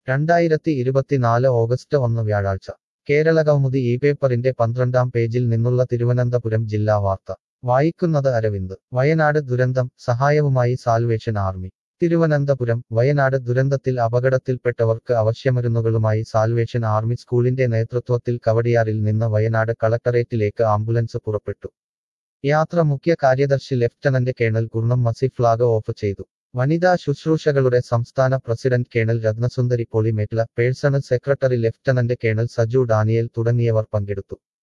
രണ്ടായിരത്തി ഇരുപത്തിനാല് ഓഗസ്റ്റ് ഒന്ന് വ്യാഴാഴ്ച കേരള കൗമുദി ഈ പേപ്പറിന്റെ പന്ത്രണ്ടാം പേജിൽ നിന്നുള്ള തിരുവനന്തപുരം ജില്ലാ വാർത്ത വായിക്കുന്നത് അരവിന്ദ് വയനാട് ദുരന്തം സഹായവുമായി സാൽവേഷൻ ആർമി തിരുവനന്തപുരം വയനാട് ദുരന്തത്തിൽ അപകടത്തിൽപ്പെട്ടവർക്ക് അവശ്യമരുന്നുകളുമായി സാൽവേഷൻ ആർമി സ്കൂളിന്റെ നേതൃത്വത്തിൽ കവടിയാറിൽ നിന്ന് വയനാട് കളക്ടറേറ്റിലേക്ക് ആംബുലൻസ് പുറപ്പെട്ടു യാത്ര മുഖ്യ കാര്യദർശി lieutenant colonel Kurnam Masi flag off ചെയ്തു വനിതാ ശുശ്രൂഷകളുടെ സംസ്ഥാന president colonel Rathnasundari Polimetla personal secretary lieutenant colonel Saju Daniel തുടങ്ങിയവർ പങ്കെടുത്തു